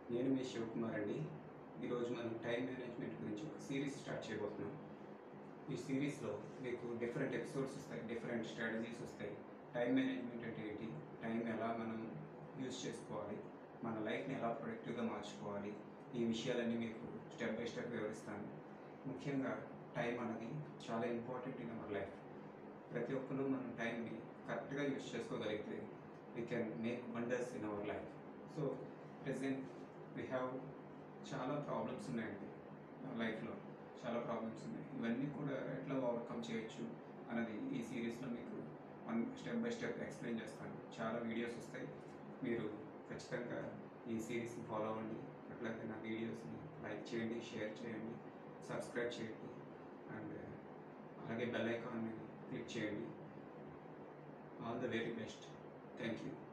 నేను మీ శివకుమార్ అండి ఈరోజు మనం టైం మేనేజ్మెంట్ గురించి ఒక సిరీస్ స్టార్ట్ చేయబోతున్నాం ఈ సిరీస్లో మీకు డిఫరెంట్ ఎపిసోడ్స్ వస్తాయి డిఫరెంట్ స్ట్రాటజీస్ వస్తాయి టైం మేనేజ్మెంట్ అంటే ఏంటి టైం ఎలా మనం యూజ్ చేసుకోవాలి మన లైఫ్ని ఎలా ప్రొడక్టివ్గా మార్చుకోవాలి ఈ విషయాలన్నీ మీకు స్టెప్ బై స్టెప్ వివరిస్తాను ముఖ్యంగా టైం అనేది చాలా ఇంపార్టెంట్ ఇన్ అవర్ లైఫ్ ప్రతి ఒక్కరు మనం టైంని కరెక్ట్గా యూజ్ చేసుకోగలిగితే we can make wonders in our life so present we have చాలా ప్రాబ్లమ్స్ ఉన్నాయండి లైఫ్లో చాలా ప్రాబ్లమ్స్ ఉన్నాయి ఇవన్నీ కూడా ఎట్లా ఓవర్కమ్ చేయొచ్చు అన్నది ఈ సిరీస్లో మీకు one step by step explain చేస్తాను చాలా వీడియోస్ వస్తాయి మీరు ఖచ్చితంగా ఈ సిరీస్ని ఫాలో అవ్వండి అట్లాగే నా వీడియోస్ని లైక్ చేయండి షేర్ చేయండి సబ్స్క్రైబ్ చేయండి అండ్ అలాగే బెల్ ఐకాన్ని క్లిక్ చేయండి all the very best thank you